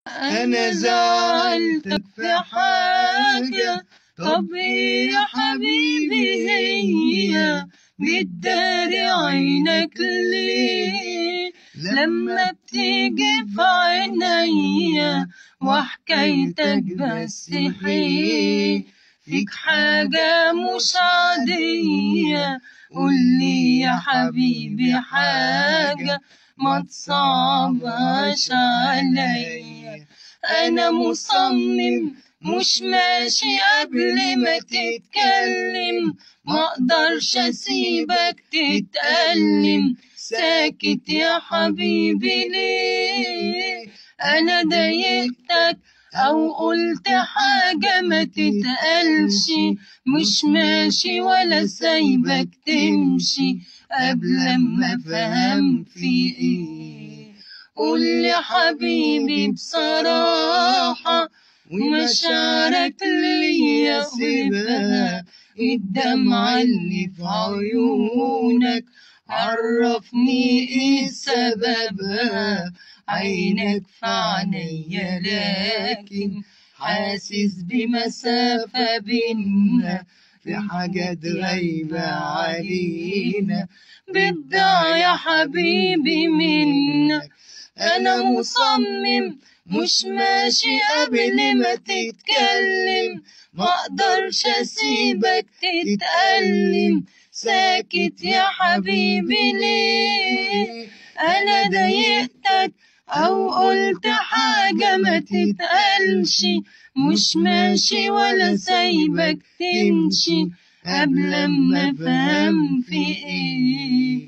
أنا زعلتك في حاجة طب إيه يا حبيبي هي بتداري عينك ليه لما بتيجي في عينيا وحكايتك بس حي فيك حاجة مش عادية قولي يا حبيبي حاجة ما تصعبهاش عليا أنا مصمم مش ماشي قبل ما تتكلم ما اقدرش اسيبك تتألم ساكت يا حبيبي ليه انا ضايقتك او قلت حاجة ما تتقالش مش ماشي ولا سايبك تمشي قبل ما افهم في ايه قول لي حبيبي بصراحة ومشاعرك ليا سيبها الدمعة اللي في عيونك عرفني ايه سببها عينك في عينيا لكن حاسس بمسافة بينا في حاجات غايبة علينا بتضيع يا حبيبي منك أنا مصمم مش ماشي قبل ما تتكلم ما اقدرش اسيبك تتألم ساكت يا حبيبي ليه انا ضايقتك او قلت حاجة ما تتقالش مش ماشي ولا سايبك تمشي قبل ما افهم في ايه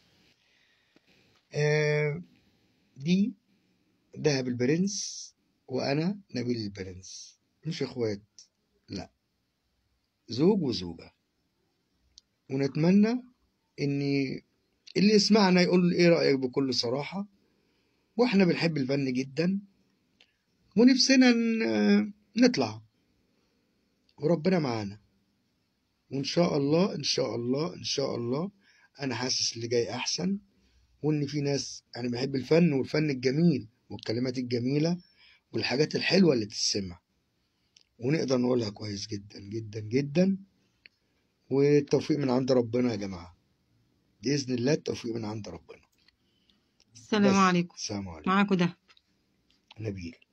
آه دي دهب البرنس وأنا نبيل البرنس مش إخوات لا زوج وزوجة ونتمنى إن اللي يسمعنا يقول إيه رأيك بكل صراحة وإحنا بنحب الفن جدا ونفسنا ن- نطلع وربنا معانا وإن شاء الله إن شاء الله إن شاء الله أنا حاسس اللي جاي أحسن وإن في ناس أنا بحب الفن والفن الجميل والكلمات الجميلة والحاجات الحلوة اللي تتسمع ونقدر نقولها كويس جدا جدا جدا والتوفيق من عند ربنا يا جماعة بإذن الله التوفيق من عند ربنا السلام بس. عليكم السلام عليكم معاكم ده نبيل